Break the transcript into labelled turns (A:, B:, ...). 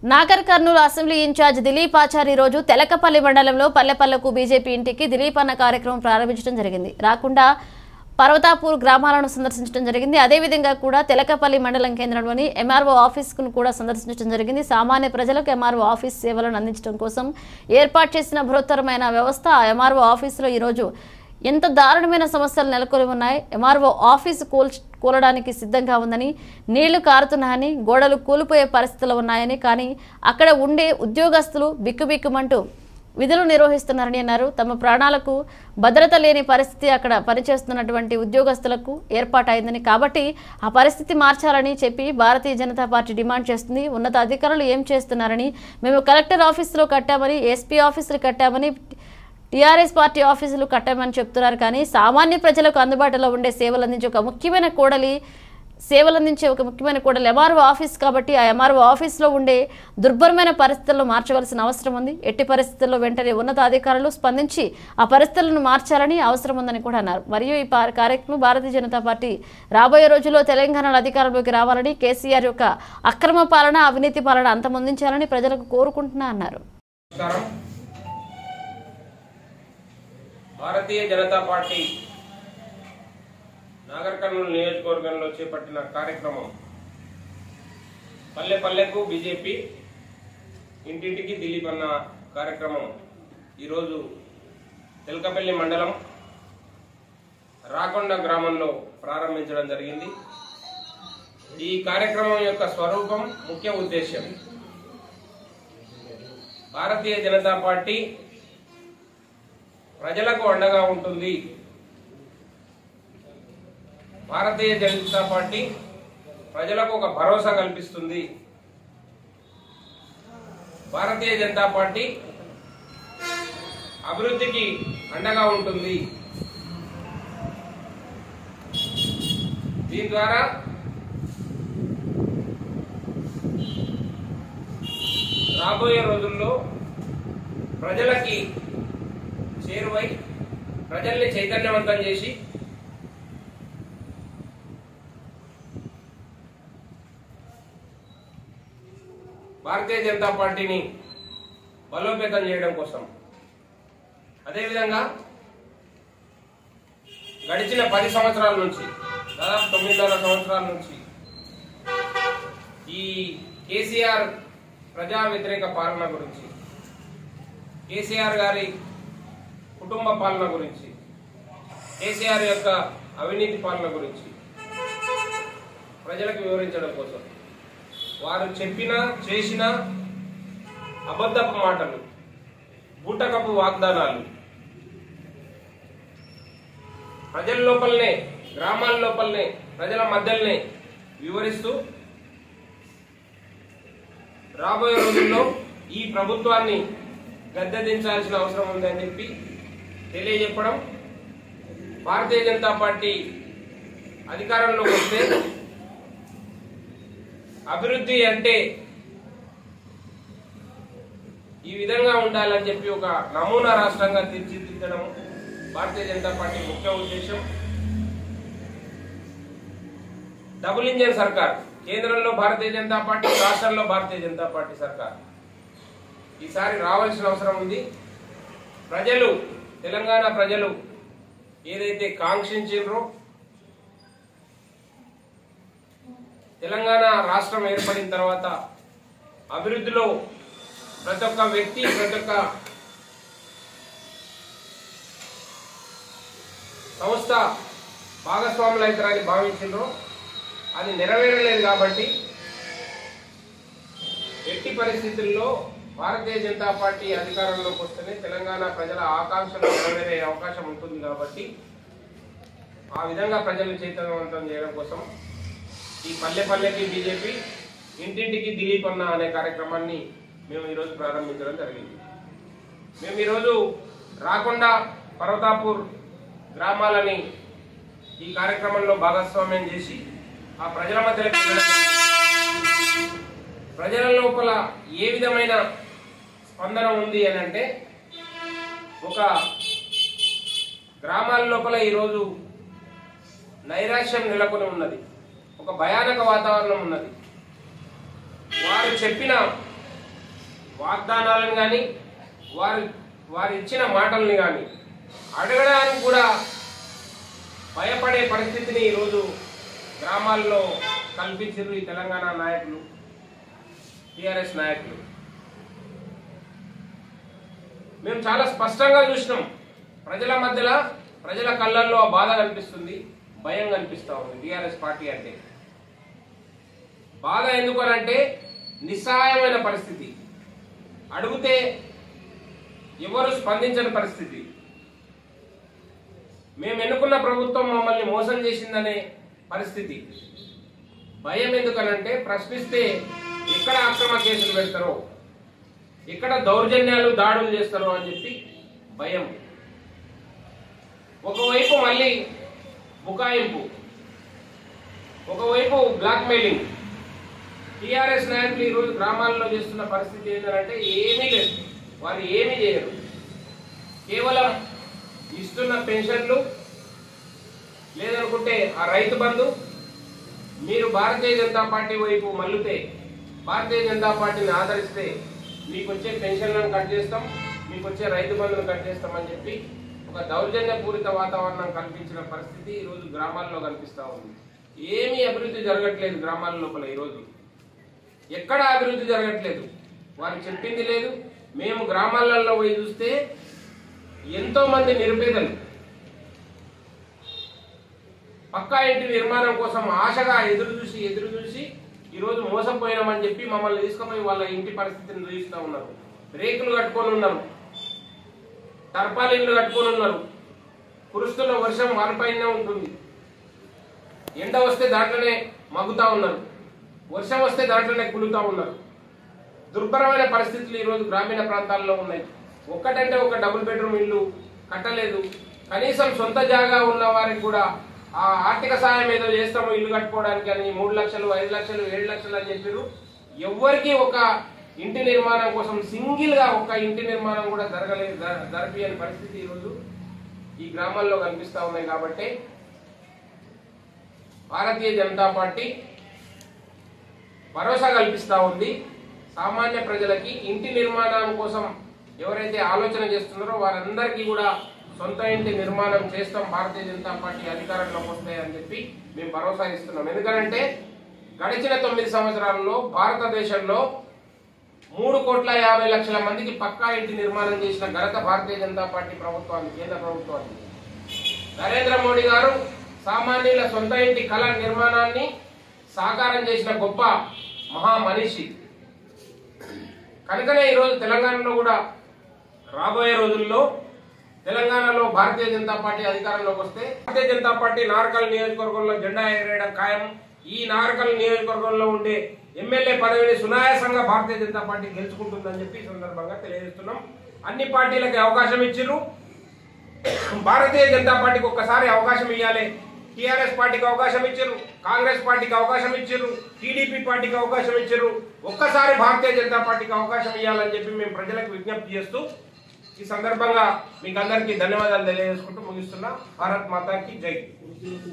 A: Nagar Kurnool assembly incharge Dilip Achari రోజు తెలకపల్లి మండలంలో పల్లెపల్లకు BJP ఇంటికి దిలీప్ అన్న కార్యక్రమం ప్రారంభించడం జరిగింది రాకుండా పర్వతాపూర్ గ్రామాలను సందర్శించడం జరిగింది అదేవిధంగా కూడా తెలకపల్లి మండలం కేంద్రంలోని ఎంఆర్ఓ ఆఫీస్ను కూడా సందర్శించడం జరిగింది సామాన్య ప్రజలకు ఎంఆర్ఓ ఆఫీస్ సేవలను అందించడం కోసం ఏర్పాటు చేసిన బృహత్తరమైన వ్యవస్థ ఆ ఎంఆర్ఓ ఆఫీసులో ఈరోజు ఎంత దారుణమైన సమస్యలు నెలకొని ఉన్నాయి ఎంఆర్ఓ ఆఫీసు కూల్ కూలడానికి సిద్ధంగా ఉందని నీళ్లు కారుతున్నాయని గోడలు కూలిపోయే పరిస్థితులు ఉన్నాయని కానీ అక్కడ ఉండే ఉద్యోగస్తులు బిక్కుబిక్కుమంటూ విధులు నిర్వహిస్తున్నారని అన్నారు తమ ప్రాణాలకు భద్రత లేని పరిస్థితి అక్కడ పనిచేస్తున్నటువంటి ఉద్యోగస్తులకు ఏర్పాటైందని కాబట్టి ఆ పరిస్థితి మార్చాలని చెప్పి భారతీయ జనతా పార్టీ డిమాండ్ చేస్తుంది ఉన్నత అధికారులు ఏం చేస్తున్నారని మేము కలెక్టర్ ఆఫీసులో కట్టామని ఎస్పీ ఆఫీసులు కట్టామని టీఆర్ఎస్ పార్టీ ఆఫీసులు కట్టామని చెప్తున్నారు కానీ సామాన్య ప్రజలకు అందుబాటులో ఉండే సేవలు అందించే ఒక ముఖ్యమైన కూడలి సేవలు అందించే ఒక ముఖ్యమైన కూడలి ఎంఆర్ఓ ఆఫీస్ కాబట్టి ఆ ఎంఆర్ఓ ఆఫీస్లో ఉండే దుర్భరమైన పరిస్థితుల్లో మార్చవలసిన అవసరం ఉంది ఎట్టి పరిస్థితుల్లో వెంటనే ఉన్నత అధికారులు స్పందించి ఆ పరిస్థితులను మార్చాలని అవసరం ఉందని కూడా అన్నారు మరియు ఈ పా- కార్యక్రమం భారతీయ జనతా పార్టీ రాబోయే రోజుల్లో తెలంగాణలో అధికారంలోకి రావాలని కేసీఆర్ యొక్క అక్రమ పాలన అవినీతి పాలన అంతమొందించాలని ప్రజలకు కోరుకుంటున్నా అన్నారు
B: నమస్కారం భారతీయ జనతా పార్టీ నాగర్ కర్నూలు నియోజకవర్గంలో చేపట్టిన కార్యక్రమం పల్లె పల్లెకు బీజేపీ ఇంటింటికి దిలీప్ అన్న కార్యక్రమం ఈరోజు తెలకపల్లి మండలం రాకొండ గ్రామంలో ప్రారంభించడం జరిగింది ఈ కార్యక్రమం యొక్క స్వరూపం ముఖ్య ఉద్దేశం భారతీయ జనతా పార్టీ ప్రజలకు అండగా ఉంటుంది భారతీయ జనతా పార్టీ ప్రజలకు ఒక భరోసా కల్పిస్తుంది భారతీయ జనతా పార్టీ అభివృద్ధికి అండగా ఉంటుంది దీని ద్వారా రాబోయే రోజుల్లో ప్రజలకి చేరువై ప్రజల్ని చైతన్యవంతం చేసి భారతీయ జనతా పార్టీని బలోపేతం చేయడం కోసం అదేవిధంగా గడిచిన పది సంవత్సరాల నుంచి దాదాపు తొమ్మిదిన్నర సంవత్సరాల నుంచి ఈ కేసీఆర్ ప్రజా వ్యతిరేక పాలన గురించి కేసీఆర్ గారి కుటుంబ పాలన గురించి కేసీఆర్ యొక్క అవినీతి పాలన గురించి ప్రజలకు వివరించడం కోసం వారు చెప్పిన చేసిన అబద్ధపు మాటలు బూటకపు వాగ్దానాలు ప్రజల లోపలనే గ్రామాల లోపలనే ప్రజల మధ్యలోనే వివరిస్తూ రాబోయే రోజుల్లో ఈ ప్రభుత్వాన్ని గద్దెదించాల్సిన అవసరం ఉందని చెప్పి తెలియజెప్పడం భారతీయ జనతా పార్టీ అధికారంలోకి వస్తే అభివృద్ధి అంటే ఈ విధంగా ఉండాలని చెప్పి ఒక నమూనా రాష్ట్రంగా తీర్చిదిద్దడం భారతీయ జనతా పార్టీ ముఖ్య ఉద్దేశం డబుల్ ఇంజన్ సర్కార్ కేంద్రంలో భారతీయ జనతా పార్టీ రాష్ట్రంలో భారతీయ జనతా పార్టీ సర్కార్ ఈసారి రావాల్సిన అవసరం ఉంది ప్రజలు తెలంగాణ ప్రజలు ఏదైతే కాంక్షించారో తెలంగాణ రాష్ట్రం ఏర్పడిన తర్వాత అభివృద్ధిలో ప్రతి ఒక్క వ్యక్తి ప్రతి ఒక్క సంస్థ భాగస్వాములు అవుతారని భావించిండ్రో అది నెరవేరలేదు కాబట్టి ఎట్టి పరిస్థితుల్లో భారతీయ జనతా పార్టీ అధికారంలోకి వస్తేనే తెలంగాణ ప్రజల ఆకాంక్షలు నెరవేరే అవకాశం ఉంటుంది కాబట్టి ఆ విధంగా ప్రజలు చైతన్యవంతం చేయడం కోసం ఈ పల్లె పల్లెకి బీజేపీ ఇంటింటికి దిలీప్ అన్న అనే కార్యక్రమాన్ని మేము ఈరోజు ప్రారంభించడం జరిగింది మేము ఈరోజు రాకుండా పర్వతాపూర్ గ్రామాలని ఈ కార్యక్రమంలో భాగస్వామ్యం చేసి ఆ ప్రజల మధ్యలోకి వెళ్ళడం జరిగింది. ప్రజల లోపల ఏ విధమైన స్పందన ఉంది అని అంటే ఒక గ్రామాల లోపల ఈరోజు నైరాశ్యం నెలకొని ఉన్నది ఒక భయానక వాతావరణం ఉన్నది వారు చెప్పిన వాగ్దానాలను కానీ వారు వారు ఇచ్చిన మాటల్ని కానీ అడగడానికి కూడా భయపడే పరిస్థితిని ఈరోజు గ్రామాల్లో కల్పించారు ఈ తెలంగాణ నాయకులు టిఆర్ఎస్ నాయకులు మేము చాలా స్పష్టంగా చూసినాం ప్రజల మధ్యలో ప్రజల కళ్ళల్లో ఆ బాధ కనిపిస్తుంది భయం కనిపిస్తా ఉంది టిఆర్ఎస్ పార్టీ అంటే బాధ ఎందుకు అని అంటే నిస్సహాయమైన పరిస్థితి అడిగితే ఎవరు స్పందించని పరిస్థితి మేము ఎన్నుకున్న ప్రభుత్వం మమ్మల్ని మోసం చేసిందనే పరిస్థితి భయం ఎందుకనంటే ప్రశ్నిస్తే ఎక్కడ అక్రమ కేసులు పెడతారో ఎక్కడ దౌర్జన్యాలు దాడులు చేస్తారో అని చెప్పి భయం ఒకవైపు మళ్ళీ బుకాయింపు ఒకవైపు బ్లాక్ మెయిలింగ్ టీఆర్ఎస్ నాయకులు ఈరోజు గ్రామాల్లో చేస్తున్న పరిస్థితి ఏంటంటే ఏమీ లేదు వారు ఏమీ చేయరు కేవలం ఇస్తున్న పెన్షన్లు లేదనుకుంటే ఆ రైతు బంధు మీరు భారతీయ జనతా పార్టీ వైపు మల్లితే భారతీయ జనతా పార్టీని ఆదరిస్తే మీకు వచ్చే పెన్షన్లను కట్ చేస్తాం మీకు వచ్చే రైతు బంధును కట్ చేస్తామని చెప్పి ఒక దౌర్జన్యపూరిత వాతావరణం కల్పించిన పరిస్థితి ఈరోజు గ్రామాల్లో కనిపిస్తా ఉంది ఏమీ అభివృద్ధి జరగట్లేదు గ్రామాల లోపల ఈరోజు ఎక్కడ అభివృద్ధి జరగట్లేదు వారు చెప్పింది లేదు మేము గ్రామాలలో పోయి చూస్తే ఎంతో మంది నిరుపేదలు పక్కా ఇంటి నిర్మాణం కోసం ఆశగా ఎదురు చూసి ఎదురు చూసి ఈరోజు మోసపోయినామని చెప్పి మమ్మల్ని తీసుకుపోయి వాళ్ళ ఇంటి పరిస్థితిని చూపిస్తా ఉన్నారు రేకులు కట్టుకొని ఉన్నారు టర్పాల్ ఇల్లు కట్టుకొని ఉన్నారు కురుస్తున్న వర్షం వారిపైనే ఉంటుంది ఎండ వస్తే దాంట్లోనే మగ్గుతా ఉన్నారు వర్షం వస్తే దాంట్లోనే కులుతా ఉన్నారు దుర్భరమైన పరిస్థితులు ఈరోజు గ్రామీణ ప్రాంతాల్లో ఉన్నాయి ఒక్కటంటే ఒక డబుల్ బెడ్రూమ్ ఇల్లు కట్టలేదు కనీసం సొంత జాగా ఉన్న వారికి కూడా ఆ ఆర్థిక సాయం ఏదో చేస్తాము ఇల్లు కట్టుకోవడానికి అని మూడు లక్షలు ఐదు లక్షలు ఏడు లక్షలు అని చెప్పారు ఎవ్వరికి ఒక ఇంటి నిర్మాణం కోసం సింగిల్ గా ఒక ఇంటి నిర్మాణం కూడా జరగలేదు జర- జరపని పరిస్థితి ఈరోజు ఈ గ్రామాల్లో కనిపిస్తా ఉన్నాయి కాబట్టి భారతీయ జనతా పార్టీ భరోసా కల్పిస్తా ఉంది సామాన్య ప్రజలకి ఇంటి నిర్మాణం కోసం ఎవరైతే ఆలోచన చేస్తున్నారో వారందరికీ కూడా సొంత ఇంటి నిర్మాణం చేస్తాం భారతీయ జనతా పార్టీ అధికారంలోకి వస్తాయని చెప్పి మేము భరోసా ఇస్తున్నాం ఎందుకంటే గడిచిన తొమ్మిది సంవత్సరాల్లో భారతదేశంలో మూడు కోట్ల యాభై లక్షల మందికి పక్కా ఇంటి నిర్మాణం చేసిన ఘనత భారతీయ జనతా పార్టీ ప్రభుత్వాన్ని కేంద్ర ప్రభుత్వాన్ని నరేంద్ర మోడీ గారు సామాన్యుల సొంత ఇంటి కళ నిర్మాణాన్ని సాకారం చేసిన గొప్ప మహా మనిషి కనుకనే ఈరోజు తెలంగాణలో కూడా రాబోయే రోజుల్లో తెలంగాణలో భారతీయ జనతా పార్టీ అధికారంలోకి వస్తే భారతీయ జనతా పార్టీ నారకల్ నియోజకవర్గంలో జెండా ఎగరేయడం ఖాయం ఈ నారకల్ నియోజకవర్గంలో ఉండే ఎమ్మెల్యే పదవిని సునాయాసంగా భారతీయ జనతా పార్టీ గెలుచుకుంటుందని చెప్పి ఈ సందర్భంగా తెలియజేస్తున్నాం అన్ని పార్టీలకి అవకాశం ఇచ్చిర్రు భారతీయ జనతా పార్టీకి ఒక్కసారి అవకాశం ఇవ్వాలి టిఆర్ఎస్ పార్టీకి అవకాశం ఇచ్చారు కాంగ్రెస్ పార్టీకి అవకాశం ఇచ్చారు టీడీపీ పార్టీకి అవకాశం ఇచ్చారు ఒక్కసారి భారతీయ జనతా పార్టీకి అవకాశం ఇవ్వాలని చెప్పి మేము ప్రజలకు విజ్ఞప్తి చేస్తూ ఈ సందర్భంగా మీకు అందరికీ ధన్యవాదాలు తెలియజేసుకుంటూ ముగిస్తున్నా భారత్ మాతాకి జై